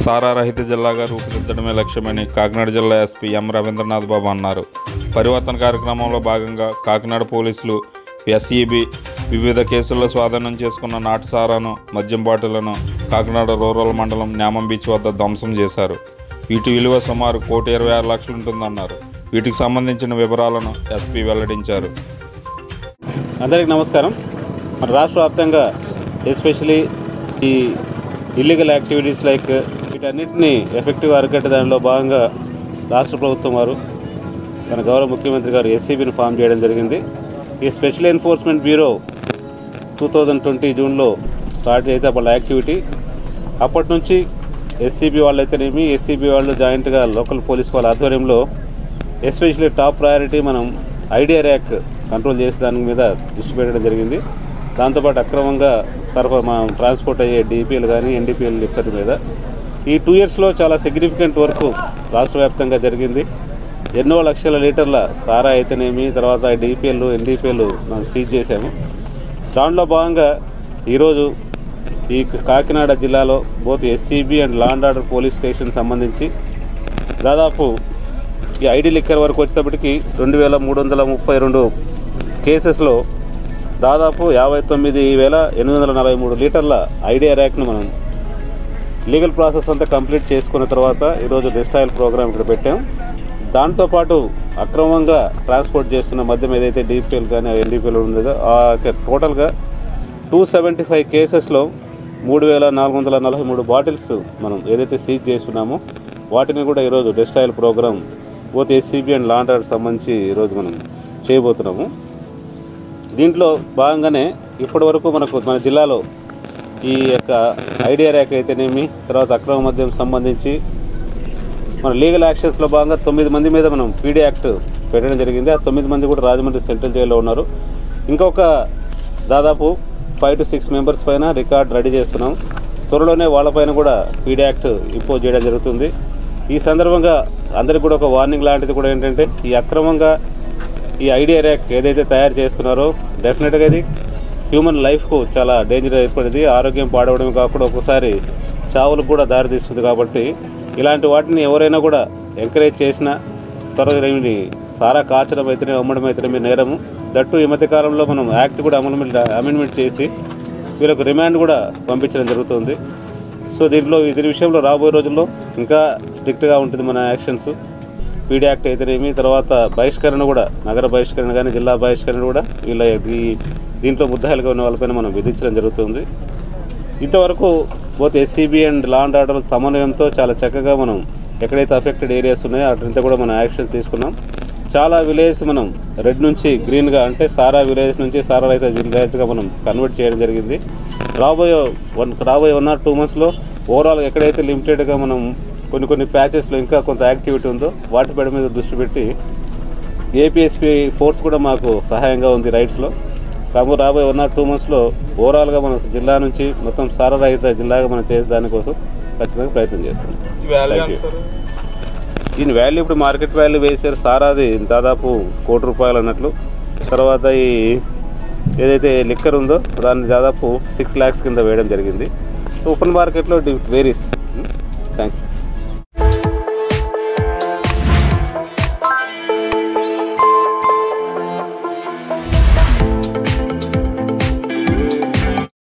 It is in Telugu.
సారా రహిత జిల్లాగా రూపుదిద్దడమే లక్ష్యమని కాకినాడ జిల్లా ఎస్పీ ఎం రవీంద్రనాథ్ బాబు అన్నారు పరివర్తన కార్యక్రమంలో భాగంగా కాకినాడ పోలీసులు ఎస్ఈబి వివిధ కేసుల్లో స్వాధీనం చేసుకున్న నాటు సారాను మద్యం బాటిళ్లను కాకినాడ రూరల్ మండలం న్యామం బీచ్ వద్ద ధ్వంసం చేశారు వీటి విలువ సుమారు కోటి ఇరవై ఆరు లక్షలు ఉంటుందన్నారు వీటికి సంబంధించిన వివరాలను ఎస్పీ వెల్లడించారు అందరికీ నమస్కారం మన రాష్ట్ర వ్యాప్తంగా ఎస్పెషలీ ఈ ఇల్లీగల్ యాక్టివిటీస్ లైక్ వీటన్నిటిని ఎఫెక్టివ్ అరికట్టే దానిలో భాగంగా రాష్ట్ర ప్రభుత్వం వారు మన గౌరవ ముఖ్యమంత్రి గారు ఎస్సీబీని ఫామ్ చేయడం జరిగింది ఈ special enforcement bureau two thousand twenty జూన్లో స్టార్ట్ అయితే వాళ్ళ యాక్టివిటీ అప్పటి నుంచి ఎస్సీబీ వాళ్ళు అయితేనేమి ఎస్సీబీ వాళ్ళు జాయింట్గా లోకల్ పోలీస్ వాళ్ళ ఆధ్వర్యంలో ఎస్పెషల్లీ టాప్ ప్రయారిటీ మనం ఐడియా ర్యాక్ కంట్రోల్ చేసే దాని మీద దృష్టి పెట్టడం జరిగింది దాంతోపాటు అక్రమంగా సరఫరా మా ట్రాన్స్పోర్ట్ అయ్యే డిపిఎల్ కానీ ఎన్డీపీఎల్ లిక్కర్ మీద ఈ టూ ఇయర్స్లో చాలా సిగ్నిఫికెంట్ వర్క్ రాష్ట్ర వ్యాప్తంగా జరిగింది ఎన్నో లక్షల లీటర్ల సారా అయితేనేమి తర్వాత డిపిఎల్ ఎన్డీపీఎల్ మనం సీజ్ చేశాము దాంట్లో భాగంగా ఈరోజు ఈ కాకినాడ జిల్లాలో both SCB and law and order police station సంబంధించి దాదాపు ఈ ఐడి లిక్కర్ వరకు వచ్చేటప్పటికి రెండు వేల మూడు వందల ముప్పై రెండు కేసెస్లో దాదాపు యాభై తొమ్మిది వేల ఎనిమిది వందల నలభై మూడు లీటర్ల ఐడియా ర్యాక్ను మనం లీగల్ ప్రాసెస్ అంతా కంప్లీట్ చేసుకున్న తర్వాత ఈరోజు డిస్టాయిల్ ప్రోగ్రామ్ ఇక్కడ పెట్టాం దాంతోపాటు అక్రమంగా ట్రాన్స్పోర్ట్ చేస్తున్న మద్యం ఏదైతే డిపిఎల్ కానీ ఎన్డీపీఎల్ ఉండేదో ఆ టోటల్గా టూ సెవెంటీ ఫైవ్ కేసెస్లో మూడు వేల నాలుగు వందల నలభై మూడు బాటిల్స్ మనం ఏదైతే సీజ్ చేసుకున్నామో వాటిని కూడా ఈరోజు డెస్టాయిల్ ప్రోగ్రామ్ బోత్ ఎస్సీబీ అండ్ లాండర్ సంబంధించి ఈరోజు మనం చేయబోతున్నాము దీంట్లో భాగంగానే ఇప్పటి వరకు మనకు మన జిల్లాలో ఈ యొక్క ఐడియా ర్యాక్ అయితేనేమి తర్వాత అక్రమ మద్యం సంబంధించి మన లీగల్ యాక్షన్స్లో భాగంగా తొమ్మిది మంది మీద మనం పీడీ యాక్ట్ పెట్టడం జరిగింది ఆ తొమ్మిది మంది కూడా రాజమండ్రి సెంట్రల్ జైల్లో ఉన్నారు ఇంకొక దాదాపు ఫైవ్ టు సిక్స్ మెంబర్స్ పైన రికార్డ్ రెడీ చేస్తున్నాం త్వరలోనే వాళ్ళపైన కూడా పీడీ యాక్ట్ ఇంపోజ్ చేయడం జరుగుతుంది ఈ సందర్భంగా అందరికి కూడా ఒక వార్నింగ్ లాంటిది కూడా ఏంటంటే ఈ అక్రమంగా ఈ ఐడియా ర్యాక్ ఏదైతే తయారు చేస్తున్నారో డెఫినెట్గా ఇది హ్యూమన్ లైఫ్కు చాలా డేంజర్ ఏర్పడింది ఆరోగ్యం పాడవడమే కాకుండా ఒక్కోసారి చావులకు కూడా దారితీస్తుంది కాబట్టి ఇలాంటి వాటిని ఎవరైనా కూడా ఎంకరేజ్ చేసినా త్వరగా ఇవి సారా కాచడం అయితేనే అమ్మడం అయితేనే నేరము దట్టు ఈ మధ్య కాలంలో మనం యాక్ట్ కూడా అమెండ్మెంట్ అమెండ్మెంట్ చేసి వీళ్ళకు రిమాండ్ కూడా పంపించడం జరుగుతుంది సో దీంట్లో దీని విషయంలో రాబోయే రోజుల్లో ఇంకా స్ట్రిక్ట్గా ఉంటుంది మన యాక్షన్స్ పీడీ యాక్ట్ అయితేనేమి తర్వాత బహిష్కరణ కూడా నగర బహిష్కరణ కానీ జిల్లా బహిష్కరణ కూడా వీళ్ళ ఈ దీంట్లో ముద్దాయిలుగా ఉన్న వాళ్ళపైన మనం విధించడం జరుగుతుంది ఇంతవరకు both SCB and law and order సమన్వయంతో చాలా చక్కగా మనం ఎక్కడైతే అఫెక్టెడ్ ఏరియాస్ ఉన్నాయో అటంతా కూడా మనం యాక్షన్ తీసుకున్నాం చాలా విలేజ్ మనం రెడ్ నుంచి గ్రీన్గా అంటే సారా విలేజ్ నుంచి సారా రైత విలేజ్గా మనం కన్వర్ట్ చేయడం జరిగింది రాబోయే వన్ రాబోయే వన్ ఆర్ టూ మంత్స్లో ఓవరాల్ ఎక్కడైతే లిమిటెడ్గా మనం కొన్ని కొన్ని ప్యాచెస్లో ఇంకా కొంత యాక్టివిటీ ఉందో వాటిపై మీద దృష్టి పెట్టి ఏపీఎస్పీ ఫోర్స్ కూడా మాకు సహాయంగా ఉంది రైడ్స్లో కాము రాబోయే వన్ ఆర్ టూ మంత్స్లో ఓవరాల్గా మన జిల్లా నుంచి మొత్తం సారా రహిత జిల్లాగా మనం చేసే దానికోసం ఖచ్చితంగా ప్రయత్నం చేస్తున్నాం Thank you. దీని వాల్యూ ఇప్పుడు మార్కెట్ వాల్యూ వేసారు సారాది దాదాపు కోటి రూపాయలు అన్నట్లు తర్వాత ఈ ఏదైతే లిక్కర్ ఉందో దాన్ని దాదాపు సిక్స్ ల్యాక్స్ కింద వేయడం జరిగింది ఓపెన్ మార్కెట్లో వేరీస్